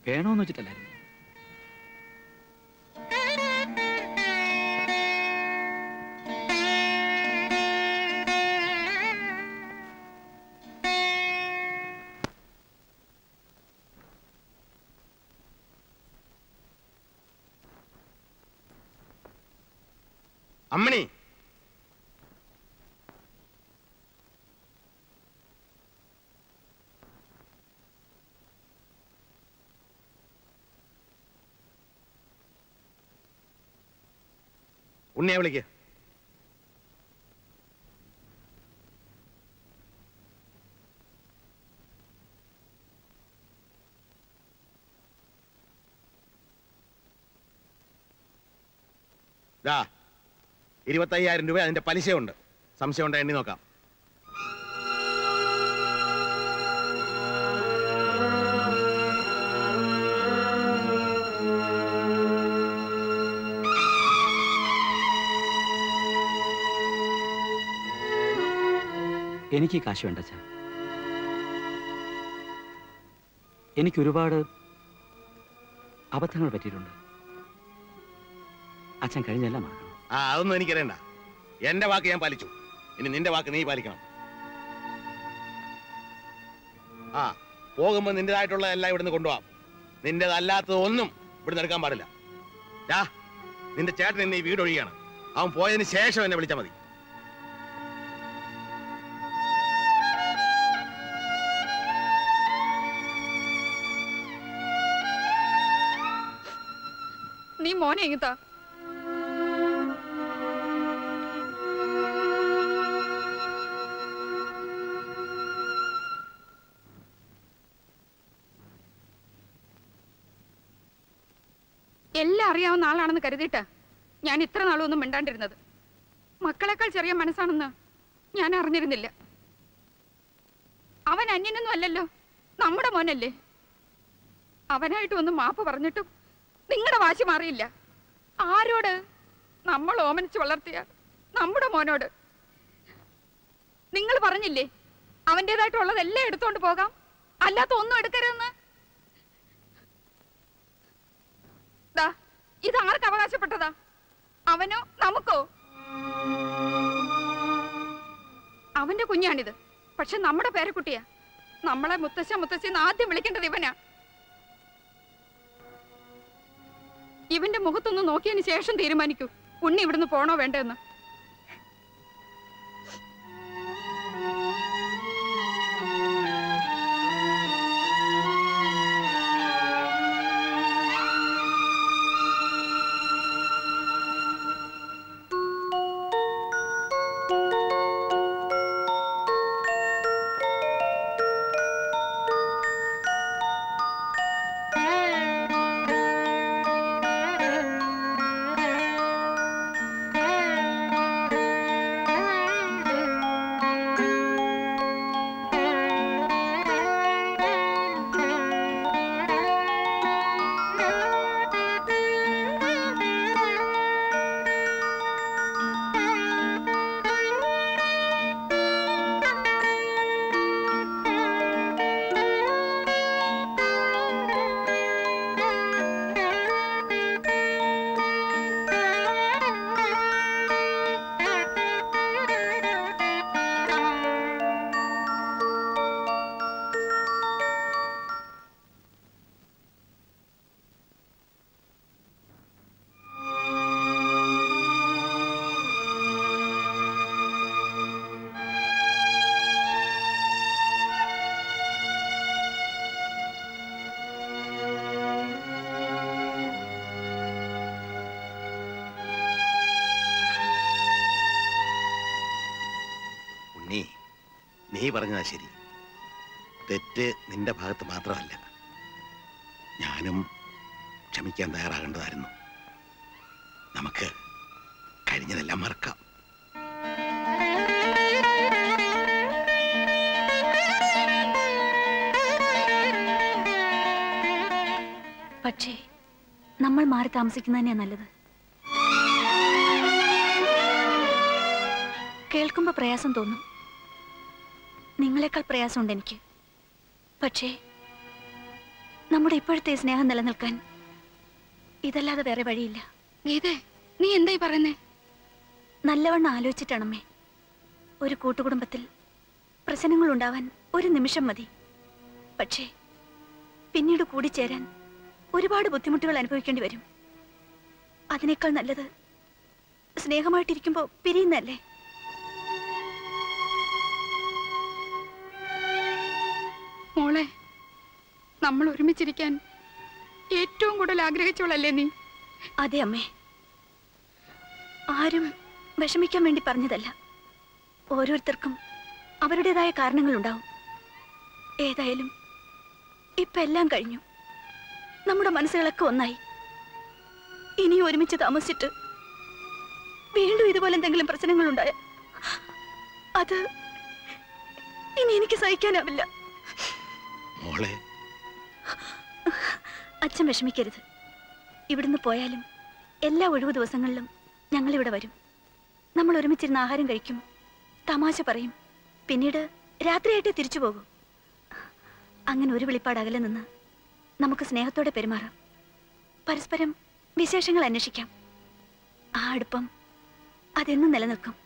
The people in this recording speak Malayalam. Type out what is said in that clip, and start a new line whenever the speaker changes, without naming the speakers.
വേണോന്ന് വെച്ചിട്ടല്ലായിരുന്നു
അമ്മണി ഉണ്ണിയെ വിളിക്ക് ദാ ഇരുപത്തയ്യായിരം രൂപ അതിന്റെ പലിശയുണ്ട് സംശയം ഉണ്ടോ എണ്ണി നോക്കാം
എനിക്ക് ഈ കാശ് വേണ്ട അച്ഛാ എനിക്ക് ഒരുപാട് അബദ്ധങ്ങൾ പറ്റിയിട്ടുണ്ട് അച്ഛൻ കഴിഞ്ഞെല്ലാം മറക്കണം
ആ അതൊന്നും എനിക്കറിയണ്ട എന്റെ വാക്ക് ഞാൻ പാലിച്ചു ഇനി നിന്റെ വാക്ക് നീ പാലിക്കണം ആ പോകുമ്പോ നിന്റേതായിട്ടുള്ള എല്ലാം ഇവിടുന്ന് കൊണ്ടുപോവാം നിന്റേതല്ലാത്തത് ഒന്നും ഇവിടുന്ന് എടുക്കാൻ പാടില്ല ഡാ നിന്റെ ചേട്ടൻ എന്നെ ഈ വീട് ഒഴിയാണ് അവൻ പോയതിന് ശേഷം എന്നെ വിളിച്ചാൽ മതി
നീ മോനെ ഇങ്ങത്താ എല്ലാം അറിയാവുന്ന ആളാണെന്ന് കരുതിയിട്ടാ ഞാൻ ഇത്ര നാളൊന്നും മിണ്ടാണ്ടിരുന്നത് മക്കളെക്കാൾ ചെറിയ മനസ്സാണെന്ന് ഞാൻ അറിഞ്ഞിരുന്നില്ല അവൻ അന്യനൊന്നും അല്ലല്ലോ നമ്മുടെ മോനല്ലേ അവനായിട്ട് ഒന്ന് മാപ്പ് പറഞ്ഞിട്ടും നിങ്ങളുടെ വാശി മാറിയില്ല ആരോട് നമ്മൾ ഓമനിച്ച് വളർത്തിയ നമ്മുടെ മോനോട് നിങ്ങൾ പറഞ്ഞില്ലേ അവൻ്റെതായിട്ടുള്ളതെല്ലാം എടുത്തോണ്ട് പോകാം അല്ലാത്ത ഒന്നും എടുക്കരുതെന്ന് ദാ ഇത് ആർക്ക് അവകാശപ്പെട്ടതാ അവനോ നമുക്കോ അവന്റെ കുഞ്ഞാണിത് പക്ഷെ നമ്മുടെ പേരക്കുട്ടിയാ നമ്മളെ മുത്തശ്ശ മുത്തശ്ശി ആദ്യം വിളിക്കേണ്ടത് ഇവനാ ഇവന്റെ മുഖത്തൊന്ന് നോക്കിയതിന് ശേഷം തീരുമാനിക്കൂ ഉണ്ണി ഇവിടുന്ന് പോണോ വേണ്ടെന്ന്
ഉണ്ണി നീ പറഞ്ഞതാ ശരി തെറ്റ് നിന്റെ ഭാഗത്ത് മാത്രമല്ല ഞാനും ക്ഷമിക്കാൻ തയ്യാറാകേണ്ടതായിരുന്നു നമുക്ക് കഴിഞ്ഞതെല്ലാം മറക്കാം
പക്ഷേ നമ്മൾ മാറി താമസിക്കുന്നത് തന്നെയാ നല്ലത് കേൾക്കുമ്പോ പ്രയാസം തോന്നും നിങ്ങളെക്കാൾ പ്രയാസമുണ്ട് എനിക്ക് പക്ഷേ നമ്മുടെ ഇപ്പോഴത്തെ ഈ സ്നേഹം നിലനിൽക്കാൻ ഇതല്ലാതെ വേറെ വഴിയില്ല
ഗീതേ നീ എന്തായി പറയുന്നേ
നല്ലവണ്ണം ആലോചിച്ചിട്ടാണമ്മേ ഒരു കൂട്ടുകുടുംബത്തിൽ പ്രശ്നങ്ങൾ ഉണ്ടാവാൻ ഒരു നിമിഷം മതി പക്ഷേ പിന്നീട് കൂടിച്ചേരാൻ ഒരുപാട് ബുദ്ധിമുട്ടുകൾ അനുഭവിക്കേണ്ടി വരും അതിനേക്കാൾ നല്ലത് സ്നേഹമായിട്ടിരിക്കുമ്പോൾ പിരിയുന്നല്ലേ
മോളെ നമ്മൾ ഒരുമിച്ചിരിക്കാൻ ഏറ്റവും കൂടുതൽ ആഗ്രഹിച്ചോളല്ലേ നീ
അതെ അമ്മേ ആരും വിഷമിക്കാൻ വേണ്ടി പറഞ്ഞതല്ല ഓരോരുത്തർക്കും അവരുടേതായ കാരണങ്ങളുണ്ടാവും ഏതായാലും ഇപ്പൊ എല്ലാം കഴിഞ്ഞു നമ്മുടെ മനസ്സുകളൊക്കെ ഒന്നായി ഇനി ഒരുമിച്ച് താമസിച്ചിട്ട് വീണ്ടും ഇതുപോലെ എന്തെങ്കിലും പ്രശ്നങ്ങളുണ്ടായ അത് ഇനി എനിക്ക് സഹിക്കാനാവില്ല
മോളെ
അച്ഛൻ വിഷമിക്കരുത് ഇവിടുന്ന് പോയാലും എല്ലാ ഒഴിവു ദിവസങ്ങളിലും ഞങ്ങൾ ഇവിടെ വരും നമ്മൾ ഒരുമിച്ചിരുന്ന് ആഹാരം കഴിക്കും തമാശ പറയും പിന്നീട് രാത്രിയായിട്ടേ തിരിച്ചു പോകും അങ്ങനെ ഒരു വെളിപ്പാട് അകലെ നിന്ന് നമുക്ക് സ്നേഹത്തോടെ പെരുമാറാം പരസ്പരം വിശേഷങ്ങൾ അന്വേഷിക്കാം ആ അടുപ്പം അതെന്നും നിലനിൽക്കും